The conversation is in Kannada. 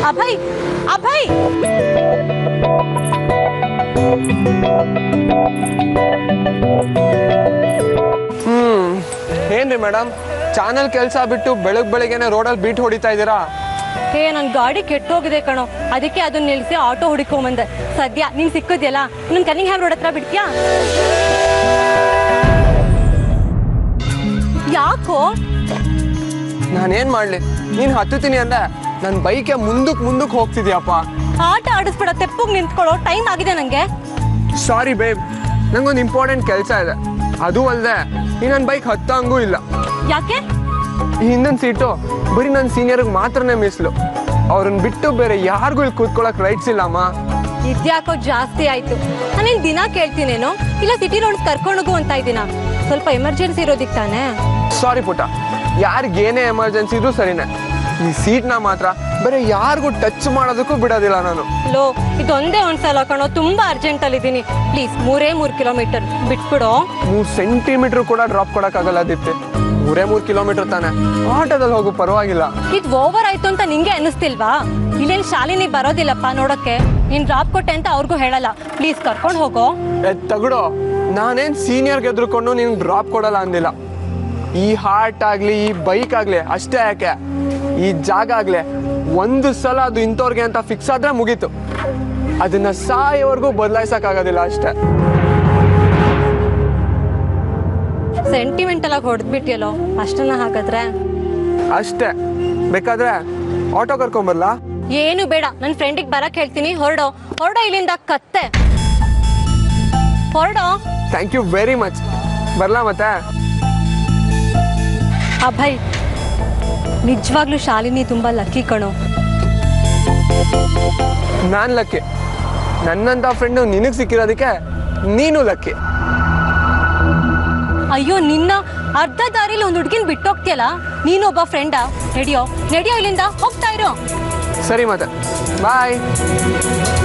ಅಭಯ್ ಅಭಯ್ ಹ್ಮ್ ಏನ್ರಿ ಮೇಡಮ್ ಚಾನಲ್ ಕೆಲಸ ಬಿಟ್ಟು ಬೆಳಗ್ ಬೆಳಿಗ್ಗೆನೆ ರೋಡಲ್ಲಿ ಬೀಟ್ ಹೊಡಿತಾ ಇದ್ದೀರಾ ಹೇ ನನ್ ಗಾಡಿ ಕೆಟ್ಟೋಗಿದೆ ಕಣೋ ಅದಕ್ಕೆ ಅದನ್ನ ನಿಲ್ಸಿ ಆಟೋ ಹುಡುಕೊಂಬಂದೆ ಸದ್ಯ ನೀನ್ ಸಿಕ್ಕಿದ್ಯಲ್ಲ ಇನ್ನೊಂದು ಕನ್ನಿಂಗ್ ಹ್ಯಾಮ್ ರೋಡ್ ಹತ್ರ ಬಿಡ್ತೀಯಾ ಯಾಕೋ ನಾನೇನ್ ಮಾಡ್ಲಿ ನೀನ್ ಹತ್ತುತ್ತೀನಿ ಅಂದೆ ನನ್ ಬೈಕೆ ಮುಂದಕ್ ಮುಂದಕ್ ಹೋಗ್ತಿದ್ಯಪ್ಪ ಆಟ ಆಡಿಸ್ಬೇಡ ತೆಪ್ಪಗ್ ನಿಂತ್ಕೊಳ್ಳೋ ಟೈಮ್ ಆಗಿದೆ ನಂಗೆ ಸಾರಿ ಬೇಬ್ ನಂಗೊಂದು ಇಂಪಾರ್ಟೆಂಟ್ ಕೆಲಸ ಇದೆ ಅದು ಅಲ್ಲದೆ ಈ ನನ್ನ ಬೈಕ್ ಹತ್ತಂಗೂ ಇಲ್ಲ ಯಾಕೆ ಈ ಹಿಂದಿನ ಸೀಟು ಬರೀ ನನ್ನ ಸೀನಿಯರ್ಗೆ ಮಾತ್ರನೇ ಮೀಸಲು ಅವ್ರನ್ನ ಬಿಟ್ಟು ಬೇರೆ ಯಾರಿಗೂ ಇಲ್ಲಿ ಕೂತ್ಕೊಳಕ್ ರೈಟ್ಸ್ ಇಲ್ಲಮ್ಮ ಇದ್ಯಾಕೋ ಜಾಸ್ತಿ ಆಯ್ತು ನಾನೇನ್ ದಿನ ಕೇಳ್ತೀನೇನೋ ಇಲ್ಲ ಸಿಟಿ ರೋಡ್ ಕರ್ಕೊಂಡೋಗು ಅಂತ ಇದ್ದೀನ ಸ್ವಲ್ಪ ಎಮರ್ಜೆನ್ಸಿ ಇರೋದಿಕ್ ತಾನೇ ಸಾರಿ ಪುಟ್ಟ ಯಾರಿಗೇನೇ ಎಮರ್ಜೆನ್ಸಿ ಇದ್ರೂ ಸರಿನೇ ಈ ಸೀಟ್ನ ಮಾತ್ರ ಬೇರೆ ಯಾರಿಗೂ ಟಚ್ ಮಾಡೋದಕ್ಕೂ ಬಿಡೋದಿಲ್ಲ ನಾನು ಲೋ ಇದೊಂದೇ ಒಂದ್ಸಲ ಕಣೋ ತುಂಬಾ ಅರ್ಜೆಂಟ್ ಅಲ್ಲಿ ಇದೀನಿ ಪ್ಲೀಸ್ ಮೂರೇ ಮೂರ್ ಕಿಲೋಮೀಟರ್ ಬಿಟ್ಬಿಡೋ ಮೂರು ಸೆಂಟಿಮೀಟರ್ ಕೂಡ ಡ್ರಾಪ್ ಕೊಡಕ್ಕಾಗಲ್ಲ ದೀಪ್ತಿ ಮೂರೇ ಮೂರು ಕಿಲೋಮೀಟರ್ ತಾನೆ ಆಟೋದಲ್ಲಿ ಹೋಗು ಪರವಾಗಿಲ್ಲ ಇದ್ ಓವರ್ ಆಯ್ತು ಅಂತ ನಿಂಗೆ ಅನ್ನಿಸ್ತಿಲ್ವಾ ಇಲ್ಲೇನ್ ಶಾಲಿನಿ ಬರೋದಿಲ್ಲಪ್ಪ ನೋಡಕ್ಕೆ ನೀನ್ ಡ್ರಾಪ್ ಕೊಟ್ಟೆ ಅಂತ ಅವ್ರಿಗೂ ಹೇಳಲ್ಲ ಪ್ಲೀಸ್ ಕರ್ಕೊಂಡು ಹೋಗೋ ಏ ತಗಡು ನಾನೇನ್ ಸೀನಿಯರ್ಗೆ ಎದ್ರುಕೊಂಡು ನೀನು ಡ್ರಾಪ್ ಕೊಡಲ್ಲ ಅಂದಿಲ್ಲ ಈ ಹಾರ್ಟ್ ಆಗ್ಲಿ ಈ ಬೈಕ್ ಆಗ್ಲಿ ಅಷ್ಟೇ ಯಾಕೆ ಈ ಜಾಗ ಆಗ್ಲಿ ಒಂದು ಸಲ ಅದು ಇಂಥವ್ರಿಗೆ ಅಂತ ಫಿಕ್ಸ್ ಆದ್ರೆ ಮುಗೀತು ಅದನ್ನ ಸಾಯೋವರೆಗೂ ಬದಲಾಯಿಸಕ್ಕಾಗೋದಿಲ್ಲ ಅಷ್ಟೇ ಸೆಂಟಿಮೆಂಟಲ್ ಆಗಿ ಹೊಡೆದ್ಬಿಟ್ಟಿಯಲ್ಲೋ ಅಷ್ಟನ್ನ ಹಾಗಾದ್ರೆ ಅಷ್ಟೇ ಬೇಕಾದ್ರೆ ಆಟೋ ಕರ್ಕೊಂಬರ್ಲಾ ಏನು ಬೇಡ ನನ್ ಫ್ರೆಂಡಿಗೆ ಬರಕ್ ಹೇಳ್ತೀನಿ ಹೊರಡೋ ಹೊರಡೋ ಇಲ್ಲಿಂದ ಕತ್ತೆ ಹೊರಡೋ ಥ್ಯಾಂಕ್ ಯು ವೆರಿ ಮಚ್ ಬರ್ಲಾ ಮತ್ತೆ ಅಭಯ್ ನಿಜವಾಗ್ಲೂ ಶಾಲಿನಿ ತುಂಬಾ ಲಕ್ಕಿ ಕಣೋ ನಾನು ಲಕ್ಕಿ ನನ್ನಂಥ ಫ್ರೆಂಡು ನಿನಗೆ ಸಿಕ್ಕಿರೋದಕ್ಕೆ ನೀನು ಲಕ್ಕಿ ಅಯ್ಯೋ ನಿನ್ನ ಅರ್ಧ ದಾರಿಲಿ ಒಂದು ಹುಡುಗಿನ ಬಿಟ್ಟೋಗ್ತಿಯಲ್ಲ ನೀನು ಒಬ್ಬ ಫ್ರೆಂಡಾ ನಡಿಯೋ ನಡಿಯೋ ಇಲ್ಲಿಂದ ಹೋಗ್ತಾ ಇರೋ ಸರಿ ಮತ್ತೆ ಬಾಯ್